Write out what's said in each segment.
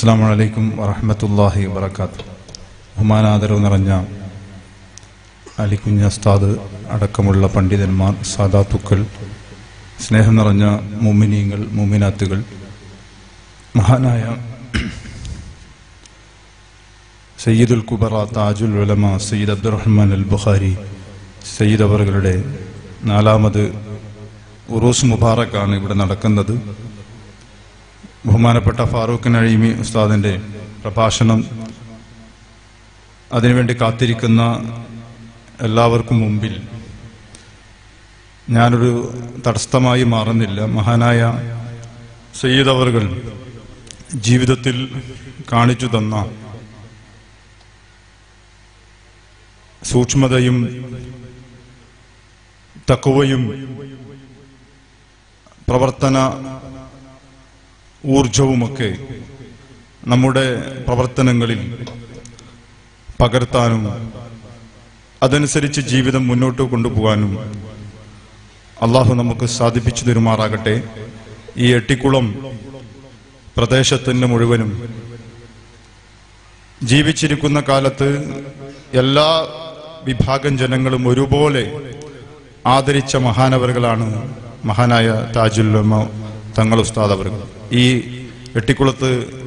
അസ്സാം വലൈക്കും വറഹമത്തല്ലാഹി വബർക്കാത്തു ബഹുമാനാദരവ് നിറഞ്ഞ അലിക്കുഞ്ഞ ഉസ്താദ് അടക്കമുള്ള പണ്ഡിതന്മാർ സാദാത്തുക്കൾ സ്നേഹം നിറഞ്ഞ മുമിനീങ്ങൾ മുമിനാത്തുകൾ മഹാനായ സയ്യിദുൽ കുബറ താജുൽ ഉലമ സയ്യിദ് അബ്ദുറഹ്മാൻ അൽ ബുഖാരി സയ്യിദ് അവറുകളുടെ നാലാമത് ഉറൂസ് മുബാറക്കാണ് ഇവിടെ നടക്കുന്നത് ബഹുമാനപ്പെട്ട ഫാറൂഖ് നഴീമി ഉസ്താദിന്റെ പ്രഭാഷണം അതിനുവേണ്ടി കാത്തിരിക്കുന്ന എല്ലാവർക്കും മുമ്പിൽ ഞാനൊരു തടസ്സമായി മാറുന്നില്ല മഹാനായ സയ്യിദ് അവറുകൾ ജീവിതത്തിൽ കാണിച്ചു തന്ന സൂക്ഷ്മതയും തക്കുവയും പ്രവർത്തന ഊർജവുമൊക്കെ നമ്മുടെ പ്രവർത്തനങ്ങളിൽ പകർത്താനും അതനുസരിച്ച് ജീവിതം മുന്നോട്ട് കൊണ്ടുപോകാനും അള്ളാഹു നമുക്ക് സാധിപ്പിച്ചു തരുമാറാകട്ടെ ഈ എട്ടിക്കുളം പ്രദേശത്തിന് മുഴുവനും ജീവിച്ചിരിക്കുന്ന കാലത്ത് എല്ലാ വിഭാഗം ജനങ്ങളും ഒരുപോലെ ആദരിച്ച മഹാനവറുകളാണ് മഹാനായ താജുല്ലമ തങ്ങൾ ഉസ്താദ് അവർ ഈ വെട്ടിക്കുളത്ത്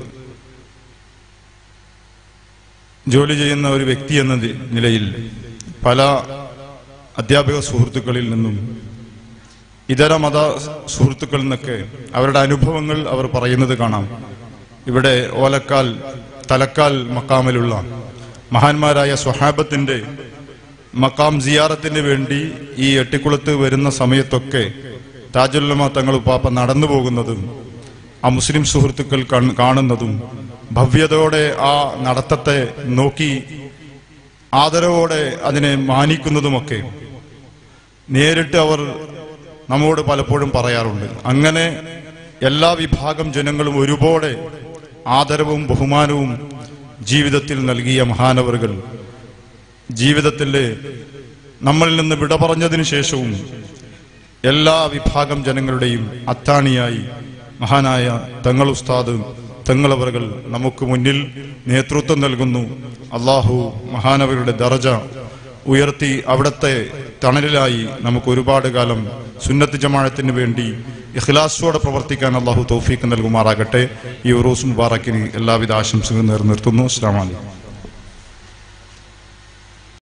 ജോലി ചെയ്യുന്ന ഒരു വ്യക്തി എന്ന നി- നിലയിൽ പല അധ്യാപക സുഹൃത്തുക്കളിൽ നിന്നും ഇതര മത സുഹൃത്തുക്കളിൽ നിന്നൊക്കെ അവരുടെ അനുഭവങ്ങൾ അവർ പറയുന്നത് കാണാം ഇവിടെ ഓലക്കാൽ തലക്കാൽ മക്കാമിലുള്ള മഹാന്മാരായ സ്വഹാബത്തിന്റെ മക്കാം സിയാറത്തിന് വേണ്ടി ഈ എട്ടിക്കുളത്ത് വരുന്ന സമയത്തൊക്കെ താജുല്ലമ തങ്ങൾ ഉപ്പാപ്പ നടന്നു പോകുന്നതും ആ മുസ്ലിം സുഹൃത്തുക്കൾ കൺ- കാണുന്നതും ഭവ്യതയോടെ ആ നടത്തത്തെ നോക്കി ആദരവോടെ അതിനെ മാനിക്കുന്നതുമൊക്കെ നേരിട്ട് അവർ നമ്മോട് പലപ്പോഴും പറയാറുണ്ട് അങ്ങനെ എല്ലാ വിഭാഗം ജനങ്ങളും ഒരുപോലെ ആദരവും ബഹുമാനവും ജീവിതത്തിൽ നൽകിയ മഹാനവറുകൾ ജീവിതത്തിലെ നമ്മളിൽ നിന്ന് വിട പറഞ്ഞതിനു ശേഷവും എല്ലാ വിഭാഗം ജനങ്ങളുടെയും അത്താണിയായി മഹാനായ തങ്ങൾ ഉസ്താദ് തങ്ങളവറുകൾ നമുക്ക് മുന്നിൽ നേതൃത്വം നൽകുന്നു അള്ളാഹു മഹാനവരുടെ ദറജ ഉയർത്തി അവിടത്തെ തണലിലായി നമുക്ക് ഒരുപാട് കാലം സുന്നത്ത് ജമാഴത്തിന് വേണ്ടി ഇഖ്ലാസോടെ പ്രവർത്തിക്കാൻ അള്ളാഹു തൗഫീക്ക് നൽകുമാറാകട്ടെ ഈ ഉറൂസ് മുബാറക്കിന് എല്ലാവിധ ആശംസകളും നേർന്നിർത്തുന്നു അസ്സാം വലൈക്കും